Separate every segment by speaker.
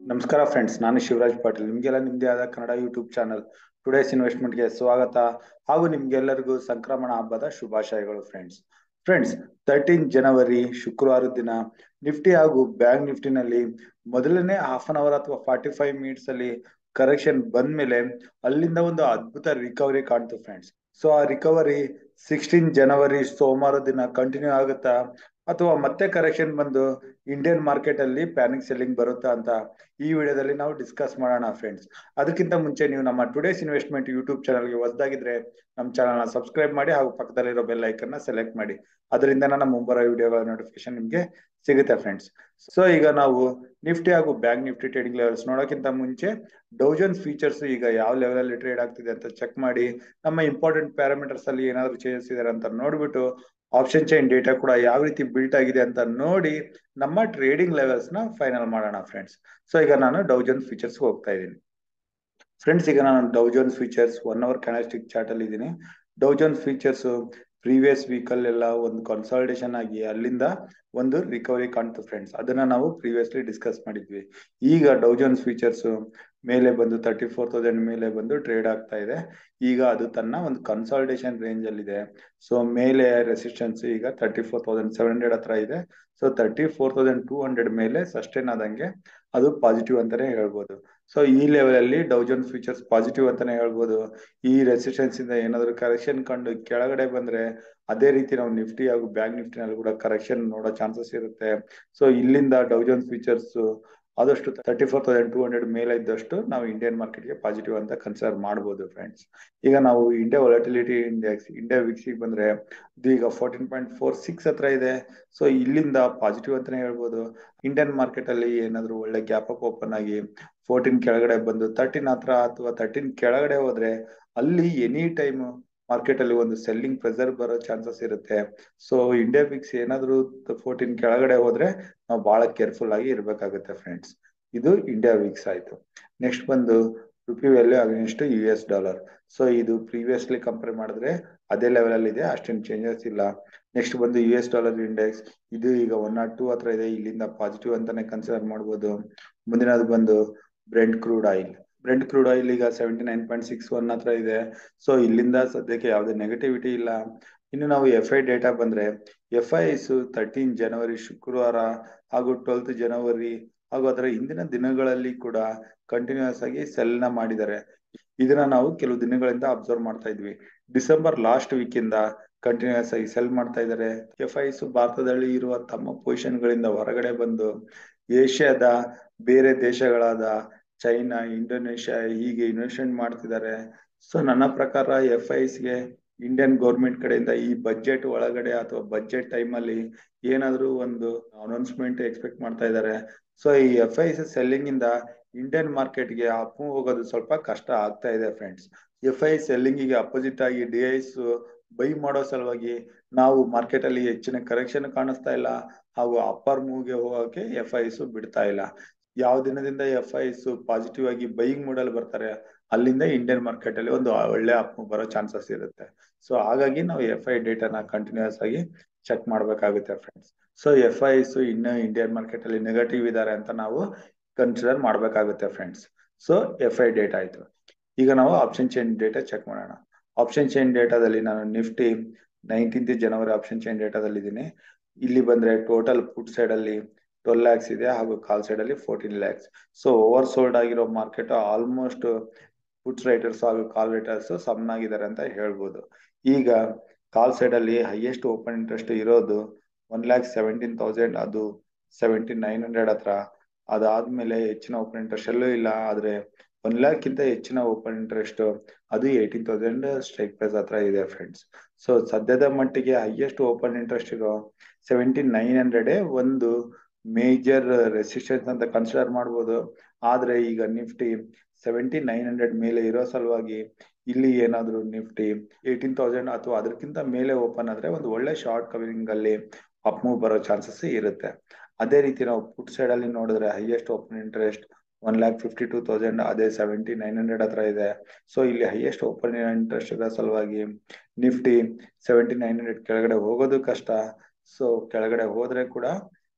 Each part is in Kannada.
Speaker 1: ನಮಸ್ಕಾರ ಫ್ರೆಂಡ್ಸ್ ನಾನು ಶಿವರಾಜ್ ಪಾಟೀಲ್ ನಿಮ್ಗೆಲ್ಲ ನಿಮ್ದೇ ಆದ ಕನ್ನಡ ಯೂಟ್ಯೂಬ್ ಚಾನಲ್ ಟುಡೇಸ್ ಇನ್ವೆಸ್ಟ್ಮೆಂಟ್ಗೆ ಸ್ವಾಗತ ಹಾಗೂ ನಿಮ್ಗೆಲ್ಲರಿಗೂ ಸಂಕ್ರಮಣ ಹಬ್ಬದ ಶುಭಾಶಯಗಳು ಫ್ರೆಂಡ್ಸ್ ಫ್ರೆಂಡ್ಸ್ ತರ್ಟೀನ್ ಜನವರಿ ಶುಕ್ರವಾರ ದಿನ ನಿಫ್ಟಿ ಹಾಗೂ ಬ್ಯಾಂಕ್ ನಿಫ್ಟಿನಲ್ಲಿ ಮೊದಲನೇ ಹಾಫ್ ಅನ್ ಅವರ್ ಅಥವಾ ಫಾರ್ಟಿ ಫೈವ್ ಮಿನಿಟ್ಸ್ ಅಲ್ಲಿ ಕರೆಕ್ಷನ್ ಬಂದ ಮೇಲೆ ಅಲ್ಲಿಂದ ಒಂದು ಅದ್ಭುತ ರಿಕವರಿ ಕಾಣ್ತು ಫ್ರೆಂಡ್ಸ್ ಸೊ ಆ ರಿಕವರಿ ಸಿಕ್ಸ್ಟೀನ್ ಜನವರಿ ಸೋಮವಾರ ದಿನ ಕಂಟಿನ್ಯೂ ಆಗುತ್ತಾ ಅಥವಾ ಮತ್ತೆ ಕರೆಕ್ಷನ್ ಬಂದು ಇಂಡಿಯನ್ ಮಾರ್ಕೆಟ್ ಅಲ್ಲಿ ಪ್ಯಾನಿಕ್ ಸೆಲ್ಲಿಂಗ್ ಬರುತ್ತಾ ಅಂತ ಈ ವಿಡಿಯೋದಲ್ಲಿ ನಾವು ಡಿಸ್ಕಸ್ ಮಾಡೋಣ ಫ್ರೆಂಡ್ಸ್ ಅದಕ್ಕಿಂತ ಮುಂಚೆ ನೀವು ನಮ್ಮ ಟುಡೇಸ್ ಇನ್ವೆಸ್ಟ್ಮೆಂಟ್ ಯೂಟ್ಯೂಬ್ ಚಾನಲ್ಗೆ ಹೊಸದಾಗಿದ್ರೆ ನಮ್ಮ ಚಾನಲ್ನ ಸಬ್ಸ್ಕ್ರೈಬ್ ಮಾಡಿ ಹಾಗೂ ಪಕ್ಕದಲ್ಲಿರೋ ಬೆಲ್ ಐಕನ್ನ ಸೆಲೆಕ್ಟ್ ಮಾಡಿ ಅದರಿಂದ ನನ್ನ ಮುಂಬರೋ ವಿಡಿಯೋಗಳ ನೋಟಿಫಿಕೇಶನ್ ನಿಮಗೆ ಸಿಗುತ್ತೆ ಫ್ರೆಂಡ್ಸ್ ಸೊ ಈಗ ನಾವು ನಿಫ್ಟಿ ಹಾಗೂ ಬ್ಯಾಂಕ್ ನಿಫ್ಟಿ ಟ್ರೇಡಿಂಗ್ ಲೆವೆಲ್ಸ್ ನೋಡೋಕ್ಕಿಂತ ಮುಂಚೆ ಡೌಜನ್ಸ್ ಫೀಚರ್ಸ್ ಈಗ ಯಾವ ಲೆವೆಲ್ ಅಲ್ಲಿ ಟ್ರೇಡ್ ಆಗ್ತಿದೆ ಅಂತ ಚೆಕ್ ಮಾಡಿ ನಮ್ಮ ಇಂಪಾರ್ಟೆಂಟ್ ಪ್ಯಾರಾಮೀಟರ್ಸ್ ಅಲ್ಲಿ ಏನಾದ್ರು ಚೇಂಜಸ್ ಇದಾರೆ ಅಂತ ನೋಡ್ಬಿಟ್ಟು ಆಪ್ಷನ್ ಚೈನ್ ಡೇಟಾ ಕೂಡ ಯಾವ ರೀತಿ ಬಿಲ್ಟ್ ಆಗಿದೆ ಅಂತ ನೋಡಿ ನಮ್ಮ ಟ್ರೇಡಿಂಗ್ ಲೆವೆಲ್ಸ್ ನ ಫೈನಲ್ ಮಾಡೋಣ ಫ್ರೆಂಡ್ಸ್ ಸೊ ಈಗ ನಾನು ಡೌಜನ್ಸ್ ಫೀಚರ್ಸ್ ಹೋಗ್ತಾ ಇದ್ದೀನಿ ಫ್ರೆಂಡ್ಸ್ ಈಗ ನಾನು Dow Jones futures one hour candlestick chart ಅಲ್ಲಿ ಇದ್ದೀನಿ ಡೌಜನ್ಸ್ ಫೀಚರ್ಸ್ ಪ್ರೀವಿಯಸ್ ವೀಕ್ ಅಲ್ಲೆಲ್ಲ ಒಂದು ಕನ್ಸಾಲ್ಟೇಷನ್ ಆಗಿ ಅಲ್ಲಿಂದ ಒಂದು ರಿಕವರಿ ಕಾಣ್ತು ಫ್ರೆಂಡ್ಸ್ ಅದನ್ನ ನಾವು ಪ್ರೀವಿಯಸ್ಲಿ ಡಿಸ್ಕಸ್ ಮಾಡಿದ್ವಿ ಈಗ ಡೌಜನ್ಸ್ ಫೀಚರ್ಸ್ ಮೇಲೆ ಬಂದು ತರ್ಟಿ ಫೋರ್ ತೌಸಂಡ್ ಮೇಲೆ ಬಂದು ಟ್ರೇಡ್ ಆಗ್ತಾ ಇದೆ ಈಗ ಅದು ತನ್ನ ಒಂದು ಕನ್ಸಾಲ್ಟೇಷನ್ ರೇಂಜ್ ಅಲ್ಲಿ ಇದೆ ಸೊ ಮೇಲೆ ರೆಸಿಸ್ಟೆನ್ಸ್ ಈಗ thirty four thousand seven hundred ಹತ್ರ ಇದೆ so thirty four thousand two hundred ಮೇಲೆ ಸಸ್ಟೈನ್ ಆದಂಗೆ ಅದು ಪಾಸಿಟಿವ್ ಅಂತಾನೆ ಹೇಳ್ಬೋದು ಸೊ ಈ ಲೆವೆಲ್ ಅಲ್ಲಿ ಡೌಜನ್ ಫ್ಯೂಚರ್ಸ್ ಪಾಸಿಟಿವ್ ಅಂತಾನೆ ಹೇಳ್ಬೋದು ಈ ರೆಸಿಸ್ಟೆನ್ಸ್ ಇಂದ ಏನಾದ್ರು ಕರೆಕ್ಷನ್ ಕಂಡು ಕೆಳಗಡೆ ಬಂದ್ರೆ ಅದೇ ರೀತಿ ನಾವು ನಿಫ್ಟಿ ಹಾಗೂ ಬ್ಯಾಂಕ್ ನಿಫ್ಟಿನಲ್ಲಿ ಕೂಡ ಕರೆಕ್ಷನ್ ನೋಡೋ ಚಾನ್ಸಸ್ ಇರುತ್ತೆ ಸೊ ಇಲ್ಲಿಂದ ಡೌಜನ್ ಫ್ಯೂಚರ್ಸ್ ಆದಷ್ಟು thirty four thousand two hundred ಮೇಲೆ ಇದ್ದಷ್ಟು ನಾವು ಇಂಡಿಯನ್ ಮಾರ್ಕೆಟ್ಗೆ ಪಾಸಿಟಿವ್ ಅಂತ ಕನ್ಸಿಡರ್ ಮಾಡಬಹುದು ಫ್ರೆಂಡ್ಸ್ ಈಗ ನಾವು ಇಂಡಿಯಾ ವಾಲಟಿಲಿಟಿ ಇಂಡೆಕ್ಸ್ ಇಂಡಿಯಾ ವಿಕ್ಸಿಗೆ ಬಂದ್ರೆ ಇದು ಈಗ ಫೋರ್ಟೀನ್ ಪಾಯಿಂಟ್ ಫೋರ್ ಸಿಕ್ಸ್ ಹತ್ರ ಇದೆ ಸೊ ಇಲ್ಲಿಂದ ಪಾಸಿಟಿವ್ ಅಂತಾನೆ ಹೇಳ್ಬೋದು ಇಂಡಿಯನ್ ಮಾರ್ಕೆಟ್ ಅಲ್ಲಿ ಏನಾದ್ರು ಒಳ್ಳೆ ಗ್ಯಾಪ್ ಅಪ್ ಓಪನ್ ಆಗಿ ಫೋರ್ಟೀನ್ ಕೆಳಗಡೆ ಬಂದು ತರ್ಟೀನ್ ಹತ್ರ ಅಥವಾ ತರ್ಟೀನ್ ಕೆಳಗಡೆ ಹೋದ್ರೆ ಅಲ್ಲಿ ಎನಿ ಟೈಮ್ ಮಾರ್ಕೆಟ್ ಅಲ್ಲಿ ಒಂದು ಸೆಲ್ಲಿಂಗ್ ಪ್ರೆಸರ್ ಬರೋ ಚಾನ್ಸಸ್ ಇರುತ್ತೆ ಸೊ ಇಂಡಿಯಾ ವಿಕ್ಸ್ ಏನಾದ್ರು ಫೋರ್ಟೀನ್ ಕೆಳಗಡೆ ಹೋದ್ರೆ ನಾವು ಬಹಳ ಕೇರ್ಫುಲ್ ಆಗಿ ಇರ್ಬೇಕಾಗುತ್ತೆ ಫ್ರೆಂಡ್ಸ್ ಇದು ಇಂಡಿಯಾ ವಿಕ್ಸ್ ಆಯ್ತು ನೆಕ್ಸ್ಟ್ ಬಂದು rupee value against U S dollar so ಇದು ಪ್ರೀವಿಯಸ್ಲಿ ಕಂಪೇರ್ ಮಾಡಿದ್ರೆ ಅದೇ ಲೆವೆಲ್ ಅಲ್ಲಿ ಇದೆ ಅಷ್ಟೇನು ಚೇಂಜಸ್ ಇಲ್ಲ ನೆಕ್ಸ್ಟ್ ಬಂದು ಯು ಎಸ್ ಡಾಲರ್ ಇಂಡೆಕ್ಸ್ ಇದು ಈಗ ಒನ್ ನಾಟ್ ಟೂ ಹತ್ರ ಇದೆ ಇಲ್ಲಿಂದ ಪಾಸಿಟಿವ್ ಅಂತಾನೆ ಕನ್ಸಿಡರ್ ಮಾಡ್ಬೋದು ಮುಂದಿನದು ಬಂದು brent crude oil brent crude oil ಈಗ seventy nine point six one ಹತ್ರ ಇದೆ ಸೊ ಇಲ್ಲಿಂದ ಸದ್ಯಕ್ಕೆ ಯಾವುದೇ ನೆಗೆಟಿವಿಟಿ ಇಲ್ಲ ಇನ್ನು ನಾವು ಎಫ್ ಐ ಡೇಟಾ ಬಂದ್ರೆ ಎಫ್ ಐಸ್ ತರ್ಟೀನ್ ಜನವರಿ ಶುಕ್ರವಾರ ಹಾಗೂ ಟ್ವೆಲ್ತ್ ಜನವರಿ ಹಾಗೂ ಅದರ ಹಿಂದಿನ ದಿನಗಳಲ್ಲಿ ಕೂಡ ಕಂಟಿನ್ಯೂಸ್ ಆಗಿ ಸೆಲ್ ನ ಮಾಡಿದ್ದಾರೆ ಇದನ್ನ ನಾವು ಕೆಲವು ದಿನಗಳಿಂದ ಅಬ್ಸರ್ವ್ ಮಾಡ್ತಾ ಇದ್ವಿ ಡಿಸೆಂಬರ್ ಲಾಸ್ಟ್ ವೀಕ್ ಇಂದ ಕಂಟಿನ್ಯೂಸ್ ಆಗಿ ಸೆಲ್ ಮಾಡ್ತಾ ಇದ್ದಾರೆ ಎಫ್ ಐಸ್ ಭಾರತದಲ್ಲಿ ಇರುವ ತಮ್ಮ ಪೊಸಿಷನ್ ಗಳಿಂದ ಹೊರಗಡೆ ಬಂದು ಏಷ್ಯಾದ ಬೇರೆ ದೇಶಗಳಾದ ಚೈನಾ ಇಂಡೋನೇಷ್ಯಾ ಹೀಗೆ ಇನ್ವೆಸ್ಟ್ಮೆಂಟ್ ಮಾಡ್ತಿದ್ದಾರೆ ಸೊ ನನ್ನ ಪ್ರಕಾರ ಎಫ್ ಐಸ್ಗೆ ಇಂಡಿಯನ್ ಗೌರ್ಮೆಂಟ್ ಕಡೆಯಿಂದ ಈ ಬಜೆಟ್ ಒಳಗಡೆ ಅಥವಾ ಬಜೆಟ್ ಟೈಮ್ ಅಲ್ಲಿ ಏನಾದ್ರು ಒಂದು ಅನೌನ್ಸ್ಮೆಂಟ್ ಎಕ್ಸ್ಪೆಕ್ಟ್ ಮಾಡ್ತಾ ಇದ್ದಾರೆ ಸೊ ಈ ಎಫ್ ಐಸ್ ಸೆಲ್ಲಿಂಗ್ ಇಂದ ಇಂಡಿಯನ್ ಮಾರ್ಕೆಟ್ಗೆ ಅಪ್ ಹೋಗೋದು ಸ್ವಲ್ಪ ಕಷ್ಟ ಆಗ್ತಾ ಇದೆ ಫ್ರೆಂಡ್ಸ್ ಎಫ್ ಐ ಸೆಲ್ಲಿಂಗ್ ಗೆ ಅಪೋಸಿಟ್ ಆಗಿ ಡಿ ಐಸ್ ಬೈ ಮಾಡೋ ಸಲುವಾಗಿ ನಾವು ಮಾರ್ಕೆಟ್ ಅಲ್ಲಿ ಹೆಚ್ಚಿನ ಕರೆಕ್ಷನ್ ಕಾಣಿಸ್ತಾ ಇಲ್ಲ ಹಾಗೂ ಅಪ್ಪರ್ ಮೂವ್ಗೆ ಹೋಗೋಕೆ ಎಫ್ ಐಸ್ ಬಿಡ್ತಾ ಇಲ್ಲ ಯಾವ ದಿನದಿಂದ ಎಫ್ ಐಸ್ ಪಾಸಿಟಿವ್ ಆಗಿ ಬೈಯಿಂಗ್ ಮೂಡಲ್ಲಿ ಬರ್ತಾರೆ ಅಲ್ಲಿಂದ ಇಂಡಿಯನ್ ಮಾರ್ಕೆಟ್ ಅಲ್ಲಿ ಒಂದು ಒಳ್ಳೆ ಅಪ್ ಬರೋ ಚಾನ್ಸಸ್ ಇರುತ್ತೆ ಸೊ ಹಾಗಾಗಿ ನಾವು ಎಫ್ ಐ ಡೇಟಾನ ಕಂಟಿನ್ಯೂಸ್ ಆಗಿ ಚೆಕ್ ಮಾಡ್ಬೇಕಾಗುತ್ತೆ ಫ್ರೆಂಡ್ಸ್ ಸೊ ಎಫ್ ಐಸ್ ಇನ್ನು ಇಂಡಿಯನ್ ಮಾರ್ಕೆಟ್ ಅಲ್ಲಿ ನೆಗೆಟಿವ್ ಇದಾರೆ ಅಂತ ನಾವು ಕನ್ಸಿಡರ್ ಮಾಡ್ಬೇಕಾಗುತ್ತೆ friends so F I data ಆಯ್ತು ಈಗ ನಾವು ಆಪ್ಷನ್ ಚೈನ್ ಡೇಟಾ ಚೆಕ್ ಮಾಡೋಣ ಆಪ್ಷನ್ ಚೈನ್ ಡೇಟಾದಲ್ಲಿ ನಾನು ನಿಫ್ಟಿ ನೈನ್ಟೀನ್ತ್ ಜನವರಿ ಆಪ್ಷನ್ ಚೈನ್ ಡೇಟಾದಲ್ಲಿ ಇದ್ದೀನಿ ಇಲ್ಲಿ ಬಂದ್ರೆ ಟೋಟಲ್ ಫುಡ್ ಸೈಡ್ ಅಲ್ಲಿ ಟ್ವೆಲ್ ಲ್ಯಾಕ್ಸ್ ಇದೆ ಹಾಗೂ ಕಾಲ್ ಸೈಡ್ ಅಲ್ಲಿ fourteen lakhs so over sold ಆಗಿರೋ ಮಾರ್ಕೆಟ್ ಆಲ್ಮೋಸ್ಟ್ ಫುಡ್ಸ್ ರೈಟರ್ಸ್ ಹಾಗೂ ಕಾಲ್ ರೈಟರ್ಸ್ ಸಮನಾಗಿದ್ದಾರೆ ಅಂತ ಹೇಳ್ಬೋದು ಈಗ ಕಾಲ್ ಸೈಡ್ ಅಲ್ಲಿ ಹೈಯೆಸ್ಟ್ ಓಪನ್ ಇಂಟ್ರೆಸ್ಟ್ ಇರೋದು ಒನ್ ಲ್ಯಾಕ್ ಸೆವೆಂಟೀನ್ ತೌಸಂಡ್ ಅದು ಸೆವೆಂಟಿ ನೈನ್ ಹಂಡ್ರೆಡ್ ಹತ್ರ ಅದಾದ್ಮೇಲೆ ಹೆಚ್ಚಿನ ಓಪನ್ ಇಂಟ್ರೆಸ್ಟ್ ಎಲ್ಲೂ ಇಲ್ಲ ಆದ್ರೆ ಒನ್ ಲ್ಯಾಕ್ ಕಿಂತ ಹೆಚ್ಚಿನ ಓಪನ್ ಇಂಟ್ರೆಸ್ಟ್ ಅದು ಏಯ್ಟೀನ್ ತೌಸಂಡ್ ಸ್ಟ್ರೈಕ್ ಪ್ರೈಸ್ ಹತ್ರ ಇದೆ ಫ್ರೆಂಡ್ಸ್ ಸೊ ಸದ್ಯದ ಮಟ್ಟಿಗೆ ಹೈಯೆಸ್ಟ್ ಓಪನ್ ಇಂಟ್ರೆಸ್ಟ್ ಇರೋ ಸೆವೆಂಟಿ ನೈನ್ ಹಂಡ್ರೆಡ್ ಒಂದು ಮೇಜರ್ ರೆಸಿಸ್ಟೆನ್ಸ್ ಅಂತ ಕನ್ಸಿಡರ್ ಮಾಡ್ಬೋದು ಆದ್ರೆ ಈಗ ನಿಫ್ಟಿ ಸೆವೆಂಟಿ ನೈನ್ ಹಂಡ್ರೆಡ್ ಮೇಲೆ ಇರೋ ಸಲುವಾಗಿ ಇಲ್ಲಿ ಏನಾದ್ರು ನಿಫ್ಟಿ ಏಯ್ಟೀನ್ ತೌಸಂಡ್ ಅಥವಾ ಅದಕ್ಕಿಂತ ಮೇಲೆ ಓಪನ್ ಆದ್ರೆ ಒಂದು ಒಳ್ಳೆ ಶಾರ್ಟ್ ಕವರಿಂಗ್ ಅಲ್ಲಿ ಅಪ್ ಮೂವ್ ಬರೋ ಚಾನ್ಸಸ್ ಇರುತ್ತೆ ಅದೇ ರೀತಿ ನಾವು ಪುಟ್ ಸೈಡ್ ಅಲ್ಲಿ ನೋಡಿದ್ರೆ highest open interest one lakh fifty two thousand ಅದೇ ಸೆವೆಂಟಿ ನೈನ್ ಹಂಡ್ರೆಡ್ ಹತ್ರ ಇದೆ ಸೊ ಇಲ್ಲಿ ಹೈಯೆಸ್ಟ್ ಓಪನ್ ಇಂಟ್ರೆಸ್ಟ್ ಇರೋ ಸಲುವಾಗಿ ನಿಫ್ಟಿ ಸೆವೆಂಟಿ ನೈನ್ ಹಂಡ್ರೆಡ್ ಕೆಳಗಡೆ ಹೋಗೋದು ಕಷ್ಟ ಸೊ ಕೆಳಗಡೆ ಹೋದ್ರೆ ಕೂಡ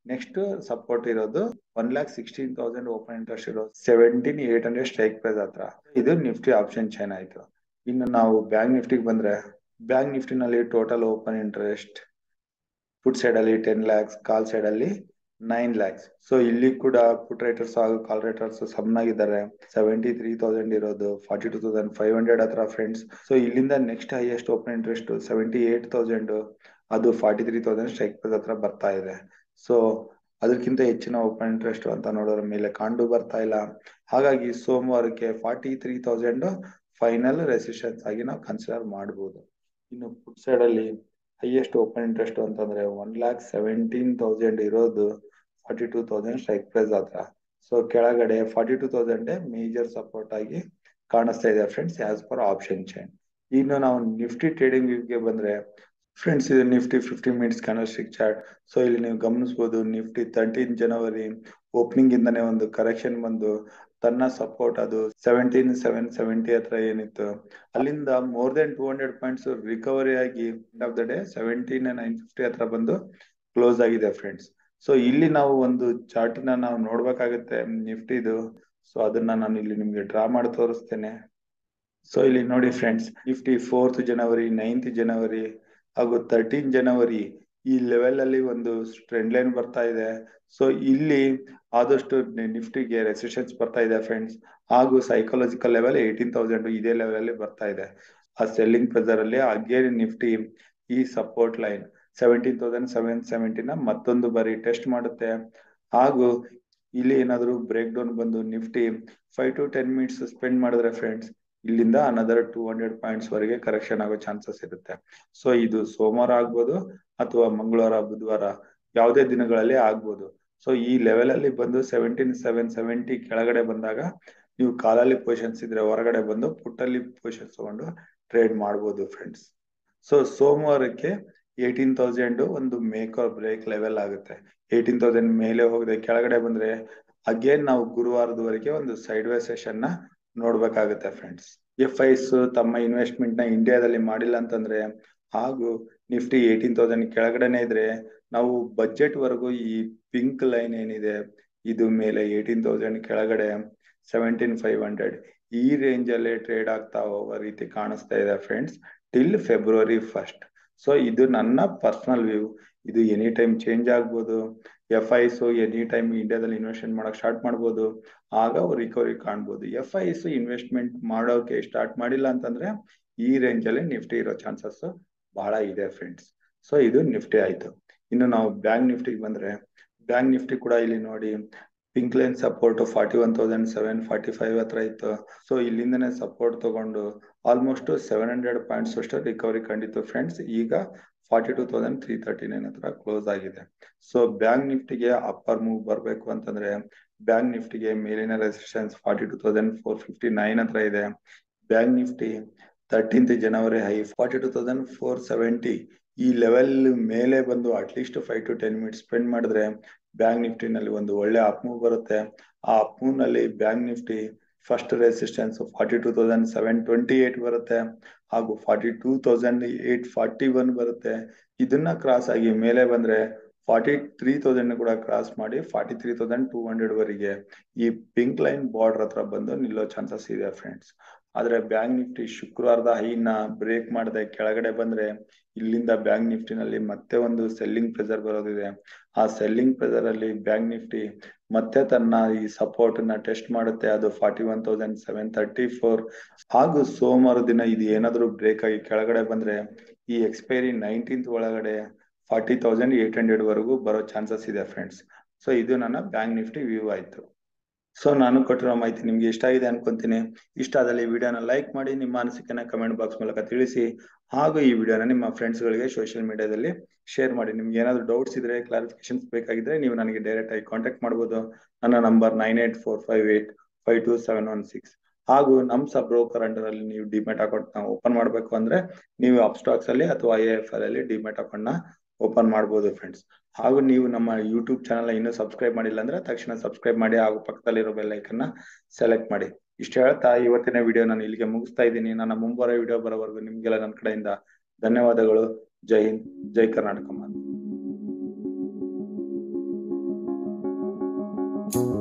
Speaker 1: ನೆಕ್ಸ್ಟ್ ಸಪೋರ್ಟ್ ಇರೋದು one lakh sixteen thousand open interest ಇರೋದು seventeen eight hundred strike price ಹತ್ರ ಇದು ನಿಫ್ಟಿ ಆಪ್ಷನ್ ಚೈನ್ ಆಯ್ತು ಇನ್ನು ನಾವು ಬ್ಯಾಂಕ್ ನಿಫ್ಟಿಗೆ ಬಂದ್ರೆ ಬ್ಯಾಂಕ್ ನಿಫ್ಟಿನಲ್ಲಿ total open interest put side ಅಲ್ಲಿ ಟೆನ್ ಲ್ಯಾಕ್ಸ್ ಕಾಲ್ ಸೈಡ್ ಅಲ್ಲಿ ನೈನ್ ಲ್ಯಾಕ್ಸ್ ಸೊ ಇಲ್ಲಿ ಕೂಡ ಪುಟ್ ರೈಟರ್ಸ್ ಹಾಗೂ ಕಾಲ್ ರೈಟರ್ಸ್ ಸಮನಾಗಿದ್ದಾರೆ ಸೆವೆಂಟಿ ತ್ರೀ ತೌಸಂಡ್ ಇರೋದು forty two thousand five hundred ಹತ್ರ ಫ್ರೆಂಡ್ಸ್ ಸೊ ಇಲ್ಲಿಂದ next highest open interest seventy eight thousand ಅದು forty three thousand strike price ಹತ್ರ ಬರ್ತಾ ಇದೆ ಸೊ ಅದಕ್ಕಿಂತ ಹೆಚ್ಚಿನ ಓಪನ್ ಇಂಟ್ರೆಸ್ಟ್ ಅಂತ ನೋಡೋದ್ರ ಮೇಲೆ ಕಂಡು ಬರ್ತಾ ಇಲ್ಲ ಹಾಗಾಗಿ ಸೋಮವಾರಕ್ಕೆ forty three thousand final resistance ಆಗಿ ನಾವು ಕನ್ಸಿಡರ್ ಮಾಡಬಹುದು ಇನ್ನು ಪುಟ್ ಸೈಡ್ ಅಲ್ಲಿ ಹೈಯೆಸ್ಟ್ ಓಪನ್ ಇಂಟ್ರೆಸ್ಟ್ ಅಂತಂದ್ರೆ ಒನ್ ಲ್ಯಾಕ್ ಸೆವೆಂಟೀನ್ ತೌಸಂಡ್ ಇರೋದು forty two thousand strike price ಹತ್ರ ಸೊ ಕೆಳಗಡೆ forty two thousand major support ಆಗಿ ಕಾಣಿಸ್ತಾ ಇದೆ friends as per option chain ಇನ್ನು ನಾವು ನಿಫ್ಟಿ ಟ್ರೇಡಿಂಗ್ ಗೆ ಬಂದ್ರೆ ಫ್ರೆಂಡ್ಸ್ ಇದು Nifty fifty minutes candlestick chart so ಇಲ್ಲಿ ನೀವು ಗಮನಿಸಬಹುದು ನಿಫ್ಟಿ ತರ್ಟೀನ್ ಜನವರಿ ಓಪನಿಂಗ್ ಇಂದಾನೆ ಒಂದು ಕರೆಕ್ಷನ್ ಬಂದು ತನ್ನ ಸಪೋರ್ಟ್ ಅದು ಸೆವೆಂಟೀನ್ ಸೆವೆನ್ ಸೆವೆಂಟಿ ಹತ್ರ ಏನಿತ್ತು ಅಲ್ಲಿಂದ more than two hundred points recovery ಆಗಿ end of the day seventeen nine fifty ಹತ್ರ ಬಂದು ಕ್ಲೋಸ್ ಆಗಿದೆ ಫ್ರೆಂಡ್ಸ್ ಸೊ ಇಲ್ಲಿ ನಾವು ಒಂದು ಚಾರ್ಟ್ ನ ನಾವು ನೋಡ್ಬೇಕಾಗುತ್ತೆ ನಿಫ್ಟಿದು ಸೊ ಅದನ್ನ ನಾನು ಇಲ್ಲಿ ನಿಮ್ಗೆ ಡ್ರಾ ಮಾಡಿ ತೋರಿಸ್ತೇನೆ ಸೊ ಇಲ್ಲಿ ನೋಡಿ ಫ್ರೆಂಡ್ಸ್ ನಿಫ್ಟಿ ಫೋರ್ತ್ ಜನವರಿ ನೈನ್ತ್ ಜನವರಿ ಹಾಗೂ ತರ್ಟೀನ್ ಜನವರಿ ಈ ಲೆವೆಲ್ ಅಲ್ಲಿ ಒಂದು ಟ್ರೆಂಡ್ ಲೈನ್ ಬರ್ತಾ ಇದೆ ಸೊ ಇಲ್ಲಿ ಆದಷ್ಟು ನಿಫ್ಟಿಗೆ ರೆಸಿಸ್ಟೆನ್ಸ್ ಬರ್ತಾ ಇದೆ ಫ್ರೆಂಡ್ಸ್ ಹಾಗೂ ಸೈಕಾಲಜಿಕಲ್ ಲೆವೆಲ್ ಏಯ್ಟೀನ್ ತೌಸಂಡ್ ಇದೇ ಲೆವೆಲ್ ಅಲ್ಲಿ ಬರ್ತಾ ಇದೆ ಆ ಸೆಲ್ಲಿಂಗ್ ಪ್ರೆಸರ್ ಅಲ್ಲಿ ಅಗೇನ್ ನಿಫ್ಟಿ ಈ support line seventeen thousand seven ಸೆವೆಂಟಿನ ಮತ್ತೊಂದು ಬಾರಿ ಟೆಸ್ಟ್ ಮಾಡುತ್ತೆ ಹಾಗೂ ಇಲ್ಲಿ ಏನಾದ್ರು ಬ್ರೇಕ್ ಡೌನ್ ಬಂದು Nifty five to ten minutes spend ಮಾಡಿದ್ರೆ ಫ್ರೆಂಡ್ಸ್ ಇಲ್ಲಿಂದ ಅನದರ್ ಟೂ ಹಂಡ್ರೆಡ್ ಪಾಯಿಂಟ್ಸ್ ವರೆಗೆ ಕರೆಕ್ಷನ್ ಆಗೋ ಚಾನ್ಸಸ್ ಇರುತ್ತೆ ಸೊ ಇದು ಸೋಮವಾರ ಆಗ್ಬೋದು ಅಥವಾ ಮಂಗಳವಾರ ಬುಧವಾರ ಯಾವುದೇ ದಿನಗಳಲ್ಲಿ ಆಗ್ಬೋದು ಸೊ ಈ ಲೆವೆಲ್ ಅಲ್ಲಿ ಬಂದು ಸೆವೆಂಟೀನ್ ಸೆವೆನ್ ಸೆವೆಂಟಿ ಕೆಳಗಡೆ ಬಂದಾಗ ನೀವು ಕಾಲಲ್ಲಿ ಪೊಸಿಷನ್ಸ್ ಇದ್ರೆ ಹೊರಗಡೆ ಬಂದು ಪುಟ್ಟಲ್ಲಿ ಪೊಸಿಷನ್ಸ್ ತಗೊಂಡು ಟ್ರೇಡ್ ಮಾಡ್ಬೋದು ಫ್ರೆಂಡ್ಸ್ ಸೊ ಸೋಮವಾರಕ್ಕೆ ಏಯ್ಟೀನ್ ತೌಸಂಡ್ ಒಂದು ಮೇಕ್ ಆರ್ ಬ್ರೇಕ್ ಲೆವೆಲ್ ಆಗುತ್ತೆ ಏಯ್ಟೀನ್ ತೌಸಂಡ್ ಮೇಲೆ ಹೋಗದೆ ಕೆಳಗಡೆ ಬಂದ್ರೆ ಅಗೇನ್ ನಾವು ಗುರುವಾರದವರೆಗೆ ಒಂದು ಸೈಡ್ ವೇ ಸೆಷನ್ ನ ನೋಡ್ಬೇಕಾಗುತ್ತೆ ಫ್ರೆಂಡ್ಸ್ ಎಫ್ ಐಸ್ ತಮ್ಮ ಇನ್ವೆಸ್ಟ್ಮೆಂಟ್ ನ ಇಂಡಿಯಾದಲ್ಲಿ ಮಾಡಿಲ್ಲ ಅಂತಂದ್ರೆ ಹಾಗೂ ನಿಫ್ಟಿ ಏಯ್ಟೀನ್ ತೌಸಂಡ್ ಕೆಳಗಡೆನೆ ಇದ್ರೆ ನಾವು ಬಜೆಟ್ ವರೆಗೂ ಈ ಪಿಂಕ್ ಲೈನ್ ಏನಿದೆ ಇದು ಮೇಲೆ ಏಯ್ಟೀನ್ ತೌಸಂಡ್ ಕೆಳಗಡೆ ಸೆವೆಂಟೀನ್ ಫೈವ್ ಹಂಡ್ರೆಡ್ ಈ ರೇಂಜ್ ಅಲ್ಲಿ ಟ್ರೇಡ್ ಆಗ್ತಾ ಹೋಗೋ ರೀತಿ ಕಾಣಿಸ್ತಾ ಇದೆ friends till February first so ಇದು ನನ್ನ ಪರ್ಸನಲ್ ವ್ಯೂ ಇದು ಎನಿ ಟೈಮ್ ಚೇಂಜ್ ಆಗ್ಬೋದು ಎಫ್ ಐಸ್ ಎನಿ ಟೈಮ್ ಇಂಡಿಯಾದಲ್ಲಿ ಇನ್ವೆಸ್ಟ್ಮೆಂಟ್ ಮಾಡಕ್ ಸ್ಟಾರ್ಟ್ ಮಾಡ್ಬೋದು ಆಗ ರಿಕವರಿ ಕಾಣ್ಬೋದು ಎಫ್ ಐಸ್ ಇನ್ವೆಸ್ಟ್ಮೆಂಟ್ ಮಾಡೋಕೆ ಸ್ಟಾರ್ಟ್ ಮಾಡಿಲ್ಲ ಅಂತಂದ್ರೆ ಈ ರೇಂಜ್ ಅಲ್ಲಿ ನಿಫ್ಟಿ ಇರೋ ಚಾನ್ಸಸ್ ಬಹಳ ಇದೆ ಫ್ರೆಂಡ್ಸ್ ಸೊ ಇದು ನಿಫ್ಟಿ ಆಯ್ತು ಇನ್ನು ನಾವು ಬ್ಯಾಂಕ್ ನಿಫ್ಟಿಗೆ ಬಂದ್ರೆ ಬ್ಯಾಂಕ್ ನಿಫ್ಟಿ ಕೂಡ ಇಲ್ಲಿ ನೋಡಿ pink line support forty one thousand seven forty five ಹತ್ರ ಇತ್ತು ಸೊ ಇಲ್ಲಿಂದನೇ ಸಪೋರ್ಟ್ ತಗೊಂಡು ಆಲ್ಮೋಸ್ಟ್ ಸೆವೆನ್ ಹಂಡ್ರೆಡ್ ಪಾಯಿಂಟ್ಸ್ ಅಷ್ಟು ರಿಕವರಿ ಕಂಡಿತ್ತು ಫ್ರೆಂಡ್ಸ್ ಈಗ forty two thousand three thirty nine ಹತ್ರ ಕ್ಲೋಸ್ ಆಗಿದೆ ಸೊ ಬ್ಯಾಂಕ್ ನಿಫ್ಟಿಗೆ ಅಪ್ಪರ್ ಮೂವ್ ಬರಬೇಕು ಅಂತಂದ್ರೆ ಬ್ಯಾಂಕ್ ನಿಫ್ಟಿಗೆ ಮೇಲಿನ resistance forty two thousand four fifty nine ಹತ್ರ ಇದೆ bank Nifty thirteenth January high forty two thousand four seventy ಈ ಲೆವೆಲ್ ಮೇಲೆ ಬಂದು at least five to ten minutes spend ಮಾಡಿದ್ರೆ ಬ್ಯಾಂಕ್ ನಿಫ್ಟಿನಲ್ಲಿ ಒಂದು ಒಳ್ಳೆ ಅಪ್ ಮೂವ್ ಬರುತ್ತೆ ಆ ಅಪ್ ಮೂವ್ ನಲ್ಲಿ bank Nifty first resistance forty two thousand seven twenty eight ಬರುತ್ತೆ ಹಾಗೂ forty two thousand eight forty one ಬರುತ್ತೆ ಇದನ್ನ ಕ್ರಾಸ್ ಆಗಿ ಮೇಲೆ ಬಂದ್ರೆ ಫಾರ್ಟಿ ತ್ರೀ ತೌಸಂಡ್ ಕೂಡ ಕ್ರಾಸ್ ಮಾಡಿ forty three thousand two hundred ವರೆಗೆ ಈ ಪಿಂಕ್ ಲೈನ್ ಬಾರ್ಡರ್ ಹತ್ರ ಬಂದು ನಿಲ್ಲೋ ಚಾನ್ಸಸ್ ಇದೆ ಫ್ರೆಂಡ್ಸ್ ಆದ್ರೆ ಬ್ಯಾಂಕ್ ನಿಫ್ಟಿ ಶುಕ್ರವಾರದ ಹೈನ ಬ್ರೇಕ್ ಮಾಡದೆ ಕೆಳಗಡೆ ಬಂದ್ರೆ ಇಲ್ಲಿಂದ ಬ್ಯಾಂಕ್ ನಿಫ್ಟಿನಲ್ಲಿ ಮತ್ತೆ ಒಂದು ಸೆಲ್ಲಿಂಗ್ ಪ್ರೆಸರ್ ಬರೋದಿದೆ ಆ ಸೆಲ್ಲಿಂಗ್ ಪ್ರೆಸರ್ ಅಲ್ಲಿ ಬ್ಯಾಂಕ್ ನಿಫ್ಟಿ ಮತ್ತೆ ತನ್ನ ಈ ಸಪೋರ್ಟ್ ನ ಟೆಸ್ಟ್ ಮಾಡುತ್ತೆ ಅದು forty one thousand seven thirty four ಹಾಗೂ ಸೋಮವಾರ ದಿನ ಇದು ಏನಾದ್ರು ಬ್ರೇಕ್ ಆಗಿ ಕೆಳಗಡೆ ಬಂದ್ರೆ ಈ ಎಕ್ಸ್ಪೈರಿ ನೈನ್ಟೀನ್ತ್ ಒಳಗಡೆ ಫಾರ್ಟಿ ತೌಸಂಡ್ ಏಟ್ ಹಂಡ್ರೆಡ್ ವರೆಗೂ ಬರೋ ಚಾನ್ಸಸ್ ಇದೆ ಫ್ರೆಂಡ್ಸ್ ಸೊ ಇದು ನನ್ನ ಬ್ಯಾಂಕ್ ನಿಫ್ಟಿ ವ್ಯೂ ಆಯ್ತು ಸೊ ನಾನು ಕೊಟ್ಟಿರೋ ಮಾಹಿತಿ ನಿಮ್ಗೆ ಇಷ್ಟ ಆಗಿದೆ ಅನ್ಕೊಂತೀನಿ ಇಷ್ಟ ಆದಲ್ಲಿ ಈ ವಿಡಿಯೋನ ಲೈಕ್ ಮಾಡಿ ನಿಮ್ಮ ಅನಿಸಿಕೆನ ಕಮೆಂಟ್ ಬಾಕ್ಸ್ ಮೂಲಕ ತಿಳಿಸಿ ಹಾಗೂ ಈ ವಿಡಿಯೋನ ನಿಮ್ಮ ಫ್ರೆಂಡ್ಸ್ ಗಳಿಗೆ ಸೋಷಿಯಲ್ ಮೀಡಿಯಾದಲ್ಲಿ ಶೇರ್ ಮಾಡಿ ನಿಮ್ಗೆ ಏನಾದ್ರು ಡೌಟ್ಸ್ ಇದ್ರೆ ಕ್ಲಾರಿಫಿಕೇಶನ್ಸ್ ಬೇಕಾಗಿದ್ರೆ ನೀವು ನನಗೆ ಡೈರೆಕ್ಟ್ ಆಗಿ ಕಾಂಟ್ಯಾಕ್ಟ್ ಮಾಡಬಹುದು ನನ್ನ number nine eight four five eight five two seven one six ಹಾಗೂ ನಮ್ ಸಬ್ ಬ್ರೋಕರ್ ಅಂಡರ್ ಅಲ್ಲಿ ನೀವು ಡಿಮೆಟ್ ಅಕೌಂಟ್ ನ ಓಪನ್ ಮಾಡ್ಬೇಕು ಅಂದ್ರೆ ನೀವು ಅಪ್ಸ್ಟಾಕ್ಸ್ ಅಲ್ಲಿ ಅಥವಾ ಐ ಎಫ್ ಎಲ್ ಅಲ್ಲಿ ಡಿಮೆಟ್ ಅಕೌಂಟ್ ನ ಓಪನ್ ಮಾಡಬಹುದು ಫ್ರೆಂಡ್ಸ್ ಹಾಗೂ ನೀವು ನಮ್ಮ ಯೂಟ್ಯೂಬ್ ಚಾನಲ್ ಇನ್ನೂ ಸಬ್ಸ್ಕ್ರೈಬ್ ಮಾಡಿಲ್ಲ ಅಂದ್ರೆ ತಕ್ಷಣ ಸಬ್ಸ್ಕ್ರೈಬ್ ಮಾಡಿ ಹಾಗೂ ಪಕ್ಕದಲ್ಲಿರೋ ಬೆಲ್ ಐಕನ್ ನ ಸೆಲೆಕ್ಟ್ ಮಾಡಿ ಇಷ್ಟು ಹೇಳ್ತಾ ಇವತ್ತಿನ ವಿಡಿಯೋ ನಾನು ಇಲ್ಲಿಗೆ ಮುಗಿಸ್ತಾ ಇದ್ದೀನಿ ನನ್ನ ಮುಂಬರೋ ವಿಡಿಯೋ ಬರೋವರೆಗೂ ನಿಮ್ಗೆಲ್ಲ ನನ್ನ ಕಡೆಯಿಂದ ಧನ್ಯವಾದಗಳು ಜೈ ಹಿಂದ್ ಜೈ ಕರ್ನಾಟಕ ಮಾತು ಧನ್ಯವಾದಗಳು